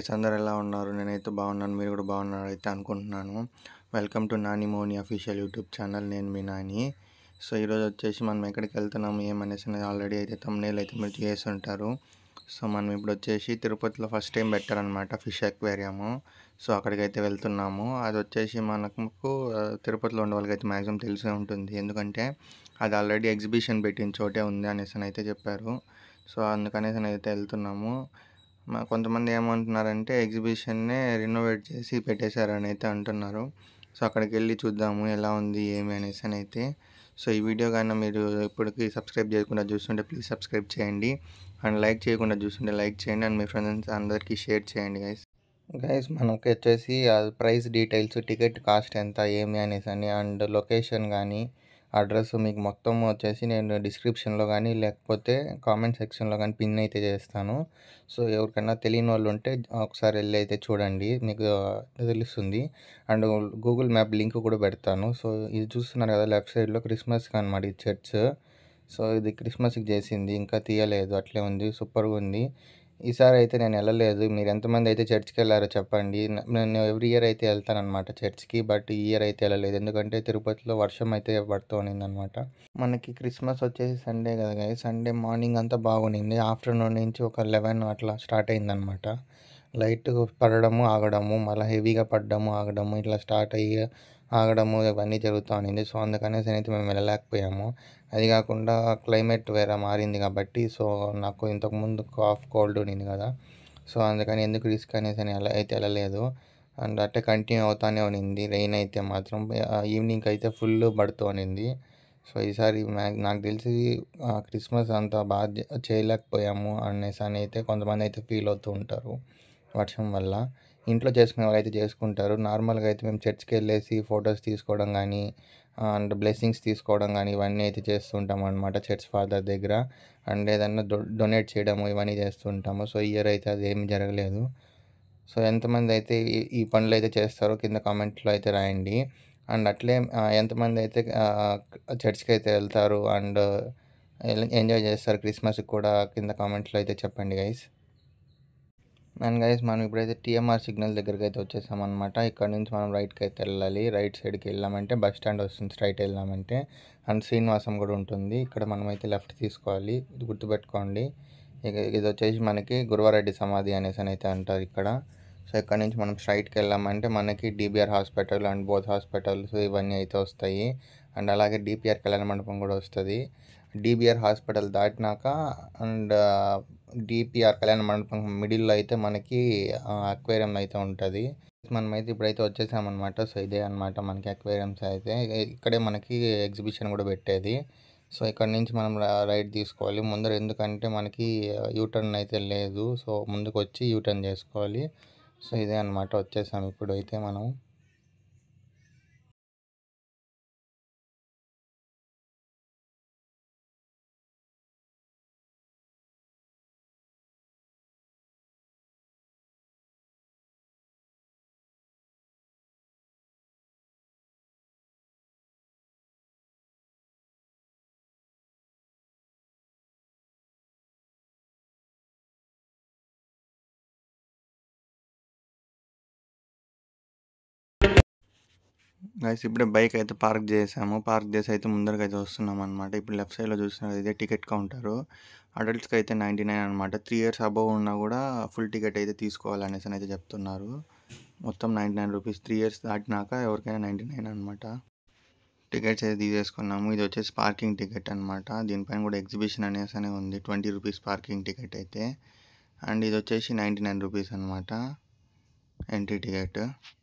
guys అందరు ఎలా ఉన్నారు నేనైతే బాగున్నాను మీరు కూడా బాగున్నారు అయితే అనుకుంటున్నాను welcome to Nani Moni official YouTube channel నేను మీ నాని సో ఈరోజు వచ్చేసి మనం ఎక్కడికి వెళ్తున్నాము ఏమనేసి ఆల్రెడీ అయితే తమ్నేల్ అయితే మీరు చేసి ఉంటారు సో మనం ఇప్పుడు వచ్చేసి తిరుపతిలో ఫస్ట్ టైం పెట్టారనమాట ఫిష్ అక్వేరియము సో అక్కడికి అయితే వెళ్తున్నాము అది వచ్చేసి మనకు ఆ, తిరుపతిలో ఉండే వాళ్ళకి అయితే మ్యాక్సిమం తెలిసే ఉంటుంది ఎందుకంటే అది ఆల్రెడీ ఎగ్జిబిషన్ పెట్టిన చోటే ఉంది అనేసి అని అయితే చెప్పారు సో అందుకనేసి అయితే వెళ్తున్నాము మా కొంతమంది ఏమంటున్నారంటే ఎగ్జిబిషన్నే రినోవేట్ చేసి పెట్టేశారని అయితే అంటున్నారు సో అక్కడికి వెళ్ళి చూద్దాము ఎలా ఉంది ఏమి అనేసి అని అయితే సో ఈ వీడియో కానీ మీరు ఇప్పటికి సబ్స్క్రైబ్ చేయకుండా చూస్తుంటే ప్లీజ్ సబ్స్క్రైబ్ చేయండి అండ్ లైక్ చేయకుండా చూస్తుంటే లైక్ చేయండి అండ్ మీ ఫ్రెండ్స్ అందరికీ షేర్ చేయండి గైస్ గైస్ మనకి వచ్చేసి ప్రైస్ డీటెయిల్స్ టికెట్ కాస్ట్ ఎంత ఏమి అనేసి అని అండ్ లొకేషన్ కానీ అడ్రస్ మీకు మొత్తం వచ్చేసి నేను డిస్క్రిప్షన్లో కానీ లేకపోతే కామెంట్ సెక్షన్లో కానీ పిన్ అయితే చేస్తాను సో ఎవరికైనా తెలియని వాళ్ళు ఉంటే ఒకసారి వెళ్ళి అయితే చూడండి మీకు తెలుస్తుంది అండ్ గూగుల్ మ్యాప్ లింక్ కూడా పెడతాను సో ఇది చూస్తున్నారు కదా లెఫ్ట్ సైడ్లో క్రిస్మస్కి అనమాట ఈ చర్చ్ సో ఇది క్రిస్మస్కి చేసింది ఇంకా తీయలేదు అట్లే ఉంది సూపర్గా ఉంది ఈసారి అయితే నేను వెళ్ళలేదు మీరు ఎంతమంది అయితే చర్చ్కి వెళ్ళారో చెప్పండి న- నేను ఎవ్రీ ఇయర్ అయితే వెళ్తాను అనమాట చర్చ్కి బట్ ఈ ఇయర్ అయితే వెళ్ళలేదు ఎందుకంటే తిరుపతిలో వర్షం అయితే పడుతూ ఉన్నింది అనమాట మనకి క్రిస్మస్ వచ్చేసి సండే కదా గాయ సండే మార్నింగ్ అంతా బాగుండింది ఆఫ్టర్నూన్ నుంచి ఒక లెవెన్ అట్లా స్టార్ట్ అయిందనమాట లైట్ పడడము ఆగడము మళ్ళీ హెవీగా పడ్డము ఆగడము ఇట్లా స్టార్ట్ అయ్యి ఆగడము ఇవన్నీ జరుగుతూ ఉండింది సో అందుకనేసి అయితే మేము వెళ్ళలేకపోయాము అది కాకుండా క్లైమేట్ వేరే మారింది కాబట్టి సో నాకు ఇంతకుముందు కాఫ్ కోల్డ్ ఉండింది కదా సో అందుకని ఎందుకు రిస్క్ అనేసి అని అలా అయితే వెళ్ళలేదు అండ్ అట్టే కంటిన్యూ అవుతానే ఉన్నింది రెయిన్ అయితే మాత్రం ఈవినింగ్ అయితే ఫుల్ పడుతూ ఉన్నింది సో ఈసారి మ్యాక్ నాకు తెలిసి ఆ, క్రిస్మస్ అంత బాగా చే- చేయలేకపోయాము అనేసి అని అయితే కొంతమంది అయితే ఫీల్ అవుతూ ఉంటారు వర్షం వల్ల ఇంట్లో చేసుకునే వాళ్ళు అయితే చేసుకుంటారు నార్మల్గా అయితే మేము చర్చ్కి వెళ్ళేసి ఫొటోస్ తీసుకోవడం కానీ అండ్ బ్లెస్సింగ్స్ తీసుకోవడం కానీ ఇవన్నీ అయితే చేస్తుంటాం అనమాట చర్చ్ ఫాదర్ దగ్గర అండ్ ఏదన్నా డొ డొనేట్ చేయడము ఇవన్నీ చేస్తుంటాము సో ఇయర్ అయితే అది ఏమి జరగలేదు సో ఎంతమంది అయితే ఈ ఈ పనులు అయితే చేస్తారో కింద కామెంట్లో అయితే రాయండి అండ్ అట్లే ఆ, ఎంతమంది అయితే ఆ, చర్చ్కి అయితే వెళ్తారు అండ్ ఎంజాయ్ చేస్తారు క్రిస్మస్కి కూడా కింద కామెంట్లో అయితే చెప్పండి గైస్ అండ్ గైస్ మనం ఇప్పుడైతే టీఎంఆర్ సిగ్నల్ దగ్గరికి అయితే వచ్చేసామన్నమాట ఇక్కడ నుంచి మనం రైట్కి అయితే వెళ్ళాలి రైట్ సైడ్కి వెళ్ళామంటే బస్ స్టాండ్ వస్తుంది స్ట్రైట్ వెళ్ళామంటే అండ్ శ్రీనివాసం కూడా ఉంటుంది ఇక్కడ మనం అయితే లెఫ్ట్ తీసుకోవాలి ఇది గుర్తుపెట్టుకోండి ఇక ఇది వచ్చేసి మనకి గురువారెడ్డి సమాధి అనేసి అని అయితే అంటారు ఇక్కడ సో ఇక్కడ నుంచి మనం స్ట్రైట్కి వెళ్ళామంటే మనకి DBR hospital and both hospitals ఇవన్నీ అయితే వస్తాయి అండ్ అలాగే డిపిఆర్ కళ్యాణ మండపం కూడా వస్తుంది డిబిఆర్ హాస్పిటల్ దాటినాక అండ్ డిపిఆర్ కళ్యాణ మండపం మిడిల్లో అయితే మనకి అక్వేరియం అయితే ఉంటుంది మనమైతే ఇప్పుడైతే వచ్చేసామన్నమాట సో ఇదే అనమాట మనకి అక్వేరియంస్ అయితే ఇక్కడే మనకి ఎగ్జిబిషన్ కూడా పెట్టేది సో ఇక్కడ నుంచి మనం రా- రైట్ తీసుకోవాలి ముందర ఎందుకంటే మనకి యూటర్న్ అయితే లేదు సో ముందుకు వచ్చి యూటర్న్ చేసుకోవాలి సో ఇదే అనమాట వచ్చేసాం ఇప్పుడు అయితే మనం గైస్ ఇప్పుడే బైక్ అయితే పార్క్ చేసాము పార్క్ చేసి అయితే ముందరకు అయితే వస్తున్నాం అనమాట ఇప్పుడు లెఫ్ట్ సైడ్లో చూస్తున్నారు ఇదే టికెట్ కౌంటరు అడల్ట్స్కి అయితే నైంటీ నైన్ అనమాట త్రీ ఇయర్స్ అబవ్ ఉన్నా కూడా ఫుల్ టికెట్ అయితే తీసుకోవాలనేసి అయితే చెప్తున్నారు మొత్తం ninety nine rupees three years దాటినాక ఎవరికైనా నైంటీ నైన్ అనమాట టికెట్స్ అయితే తీసేసుకున్నాము ఇది వచ్చేసి పార్కింగ్ టికెట్ అనమాట దీనిపైన కూడా ఎగ్జిబిషన్ అనేసి అనే ఉంది ట్వంటీ రూపీస్ పార్కింగ్ టికెట్ అయితే అండ్ ఇది వచ్చేసి నైంటీ నైన్ రూపీస్ అనమాట ఎంట్రీ టికెట్